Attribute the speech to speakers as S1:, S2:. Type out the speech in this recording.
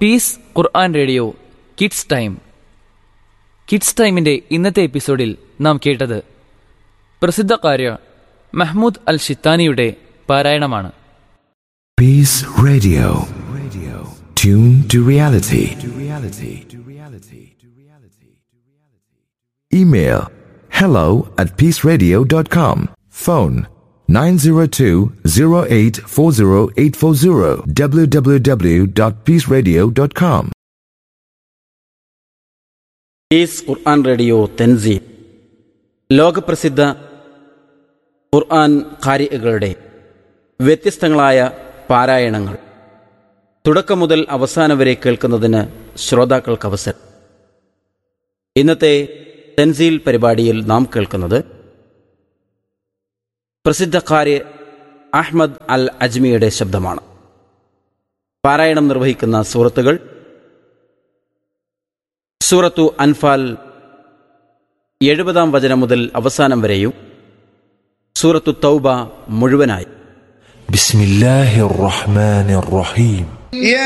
S1: Piece Quran radio kids time kids ടൈമിന്റെ ഇന്നത്തെ എപ്പിസോഡിൽ നാം കേട്ടത് പ്രസിദ്ധ കാര്യ മഹ്മൂദ് അൽ ഷിത്താനിയുടെ പാരായണമാണ്
S2: Peace Radio. Radio. Tune to reality. To reality. To reality. To reality. Email hello at peaceradio.com. Phone 902-0840840 www.peaceradio.com.
S3: Is Quran radio തെൻസീൽ ലോകപ്രസിദ്ധ ഖുർആൻ കാരികളുടെ വ്യത്യസ്തങ്ങളായ പാരായണങ്ങൾ തുടക്കം മുതൽ അവസാനം വരെ കേൾക്കുന്നതിന് ശ്രോതാക്കൾക്ക് അവസരം ഇന്നത്തെ തെൻസീൽ പരിപാടിയിൽ നാം കേൾക്കുന്നത് പ്രസിദ്ധ കാര്യ അഹ്മദ് അൽ അജ്മിയുടെ ശബ്ദമാണ് പാരായണം നിർവഹിക്കുന്ന സൂറത്തുകൾ സൂറത്തു അൻഫാൽ എഴുപതാം വചനം മുതൽ അവസാനം വരെയും സൂറത്തു തൗബ മുഴുവനായി
S4: بسم الله الرحمن الرحيم